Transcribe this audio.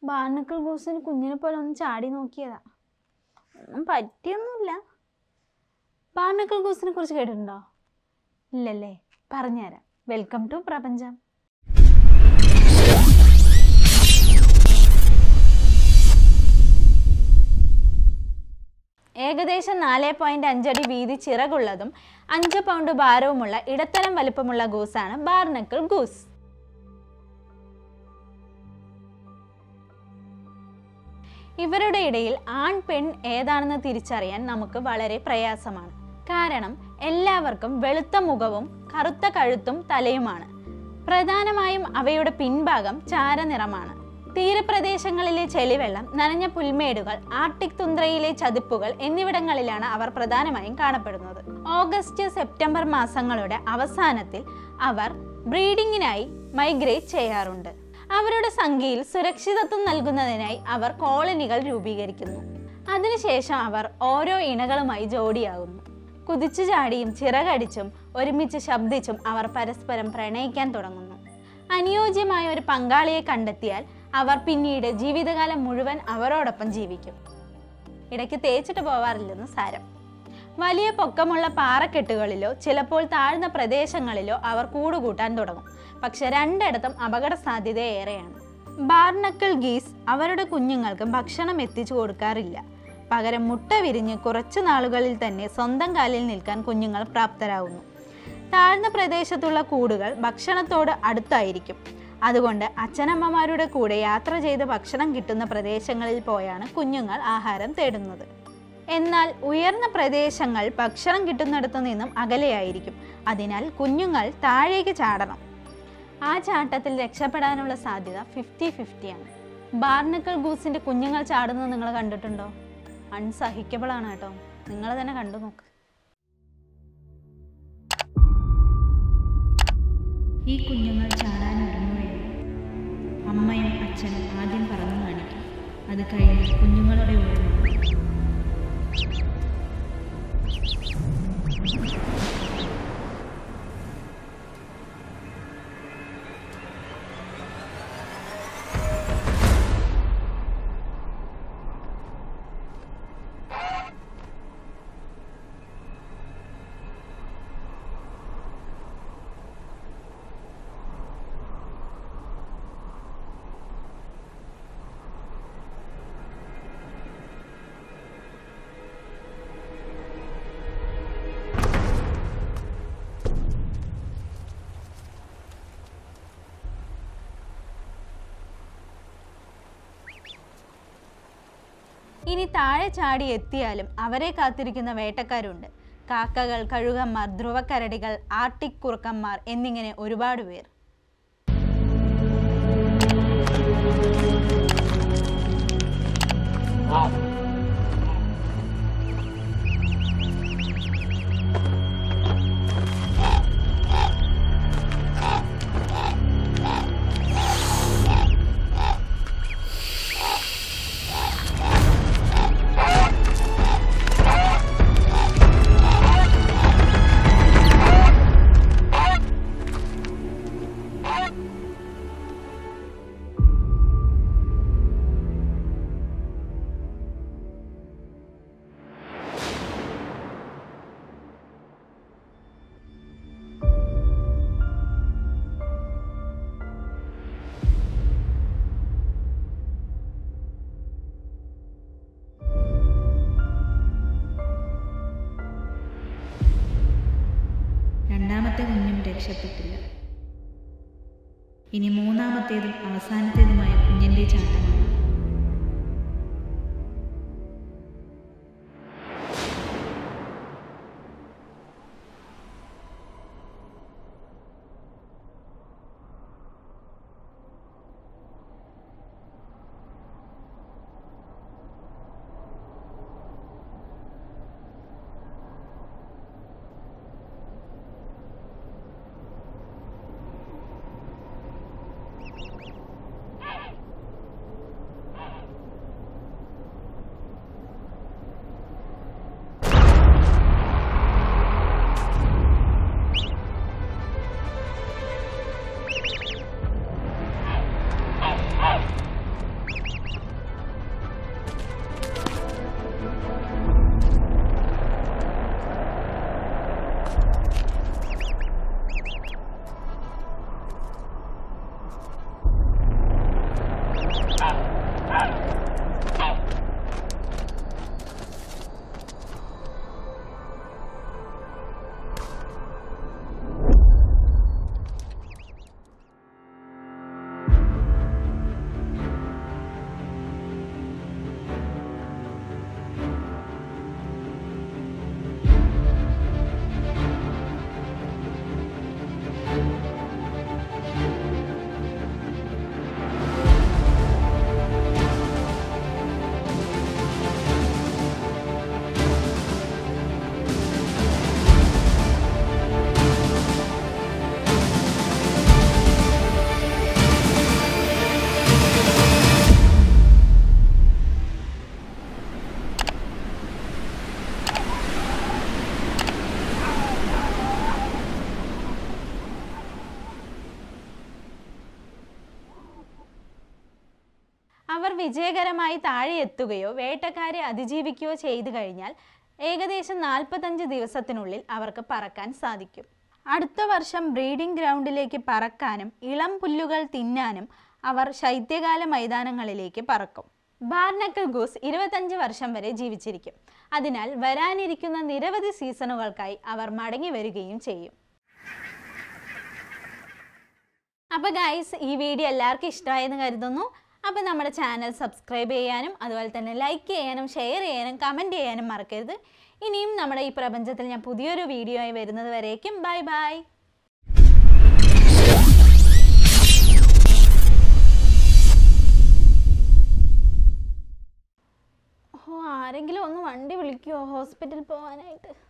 ബാർണക്കിൾ ഗൂസിന് കുഞ്ഞിനെ പോലെ ഒന്ന് ചാടി നോക്കിയതാ ഒന്നും പറ്റിയൊന്നുമില്ല ബാർണക്കിൾ ഗൂസിനെ കുറിച്ച് കേട്ടിട്ടുണ്ടോ ഇല്ലല്ലേ പറഞ്ഞുതരാം വെൽക്കം ടു പ്രപഞ്ചം ഏകദേശം നാല് പോയിന്റ് അഞ്ചടി വീതി ചിറകുള്ളതും അഞ്ച് പൗണ്ട് ഭാരവുമുള്ള ഇടത്തരം വലിപ്പമുള്ള ഗൂസാണ് ബാർണക്കിൾ ഗൂസ് ഇവരുടെ ഇടയിൽ ആൺ പെൺ ഏതാണെന്ന് തിരിച്ചറിയാൻ നമുക്ക് വളരെ പ്രയാസമാണ് കാരണം എല്ലാവർക്കും വെളുത്ത മുഖവും കറുത്ത കഴുത്തും തലയുമാണ് പ്രധാനമായും അവയുടെ പിൻഭാഗം ചാരനിറമാണ് തീരപ്രദേശങ്ങളിലെ ചെളിവെള്ളം നനഞ്ഞ പുൽമേടുകൾ ആർട്ടിക് തുന്ദ്രയിലെ ചതിപ്പുകൾ എന്നിവിടങ്ങളിലാണ് അവർ പ്രധാനമായും കാണപ്പെടുന്നത് ഓഗസ്റ്റ് സെപ്റ്റംബർ മാസങ്ങളുടെ അവസാനത്തിൽ അവർ ബ്രീഡിങ്ങിനായി മൈഗ്രേറ്റ് ചെയ്യാറുണ്ട് അവരുടെ സംഖ്യയിൽ സുരക്ഷിതത്വം നൽകുന്നതിനായി അവർ കോളനികൾ രൂപീകരിക്കുന്നു അതിനുശേഷം അവർ ഓരോ ഇണകളുമായി ജോഡിയാകുന്നു കുതിച്ചു ചാടിയും ചിറകടിച്ചും ഒരുമിച്ച് ശബ്ദിച്ചും അവർ പരസ്പരം പ്രണയിക്കാൻ തുടങ്ങുന്നു അനുയോജ്യമായ ഒരു പങ്കാളിയെ കണ്ടെത്തിയാൽ അവർ പിന്നീട് ജീവിതകാലം മുഴുവൻ അവരോടൊപ്പം ജീവിക്കും ഇടയ്ക്ക് തേച്ചിട്ട് പോവാറില്ലെന്ന് സാരം വലിയ പൊക്കമുള്ള പാറക്കെട്ടുകളിലോ ചിലപ്പോൾ താഴ്ന്ന പ്രദേശങ്ങളിലോ അവർ കൂടുകൂട്ടാൻ തുടങ്ങും പക്ഷെ രണ്ടിടത്തും അപകട സാധ്യത ഏറെയാണ് ബാർണക്കിൾ ഗീസ് അവരുടെ കുഞ്ഞുങ്ങൾക്ക് ഭക്ഷണം എത്തിച്ചു കൊടുക്കാറില്ല പകരം മുട്ട വിരിഞ്ഞ് കുറച്ചു നാളുകളിൽ തന്നെ സ്വന്തം കാലിൽ നിൽക്കാൻ കുഞ്ഞുങ്ങൾ പ്രാപ്തരാകുന്നു താഴ്ന്ന പ്രദേശത്തുള്ള കൂടുകൾ ഭക്ഷണത്തോട് അടുത്തായിരിക്കും അതുകൊണ്ട് അച്ഛനമ്മമാരുടെ കൂടെ യാത്ര ചെയ്ത് ഭക്ഷണം കിട്ടുന്ന പ്രദേശങ്ങളിൽ പോയാണ് കുഞ്ഞുങ്ങൾ ആഹാരം തേടുന്നത് എന്നാൽ ഉയർന്ന പ്രദേശങ്ങൾ ഭക്ഷണം കിട്ടുന്നിടത്തു നിന്നും അകലെയായിരിക്കും അതിനാൽ കുഞ്ഞുങ്ങൾ താഴേക്ക് ചാടണം ആ ചാട്ടത്തിൽ രക്ഷപ്പെടാനുള്ള സാധ്യത ഫിഫ്റ്റി ഫിഫ്റ്റിയാണ് ബാർണക്കിൾ ഗൂസിന്റെ കുഞ്ഞുങ്ങൾ ചാടുന്നത് നിങ്ങൾ കണ്ടിട്ടുണ്ടോ അൺസഹിക്കബിൾ ആണ് കേട്ടോ നിങ്ങൾ തന്നെ കണ്ടു നോക്ക് ഈ കുഞ്ഞുങ്ങൾ ചാടാൻ ഒരുങ്ങുകയാണ് അമ്മയും അച്ഛനും ആദ്യം പറന്നു കാണിക്കും അത് കഴിഞ്ഞ് കുഞ്ഞുങ്ങളുടെ ഓർമ്മ ഇനി താഴെ ചാടി എത്തിയാലും അവരെ കാത്തിരിക്കുന്ന വേട്ടക്കാരുണ്ട് കാക്കകൾ കഴുകന്മാർ ധ്രുവക്കരടികൾ ആർട്ടിക് കുറുക്കന്മാർ എന്നിങ്ങനെ ഒരുപാട് പേർ രണ്ടാമത്തെ കുഞ്ഞും രക്ഷപ്പെട്ടില്ല ഇനി മൂന്നാമത്തേതും അവസാനത്തേതുമായ കുഞ്ഞിൻ്റെ ചാട്ടമാണ് അവർ വിജയകരമായി താഴെ എത്തുകയോ വേട്ടക്കാരെ അതിജീവിക്കുകയോ ചെയ്തു കഴിഞ്ഞാൽ ഏകദേശം നാൽപ്പത്തഞ്ച് ദിവസത്തിനുള്ളിൽ അവർക്ക് പറക്കാൻ സാധിക്കും അടുത്ത വർഷം ബ്രീഡിംഗ് ഗ്രൗണ്ടിലേക്ക് പറക്കാനും ഇളം പുല്ലുകൾ തിന്നാനും അവർ ശൈത്യകാല മൈതാനങ്ങളിലേക്ക് പറക്കും ബാർനക്കൽ ഗൂസ് ഇരുപത്തഞ്ച് വർഷം വരെ ജീവിച്ചിരിക്കും അതിനാൽ വരാനിരിക്കുന്ന നിരവധി സീസണുകൾക്കായി അവർ മടങ്ങി വരികയും ചെയ്യും അപ്പോൾ ഗൈസ് ഈ വീഡിയോ എല്ലാവർക്കും ഇഷ്ടമായെന്ന് കരുതുന്നു അപ്പോൾ നമ്മുടെ ചാനൽ സബ്സ്ക്രൈബ് ചെയ്യാനും അതുപോലെ തന്നെ ലൈക്ക് ചെയ്യാനും ഷെയർ ചെയ്യാനും കമൻറ്റ് ചെയ്യാനും മറക്കരുത് ഇനിയും നമ്മുടെ ഈ പ്രപഞ്ചത്തിൽ ഞാൻ പുതിയൊരു വീഡിയോ ആയി വരുന്നത് വരേക്കും ബൈ ബൈ ഓ ആരെങ്കിലും ഒന്ന് വണ്ടി വിളിക്കുമോ ഹോസ്പിറ്റലിൽ പോകാനായിട്ട്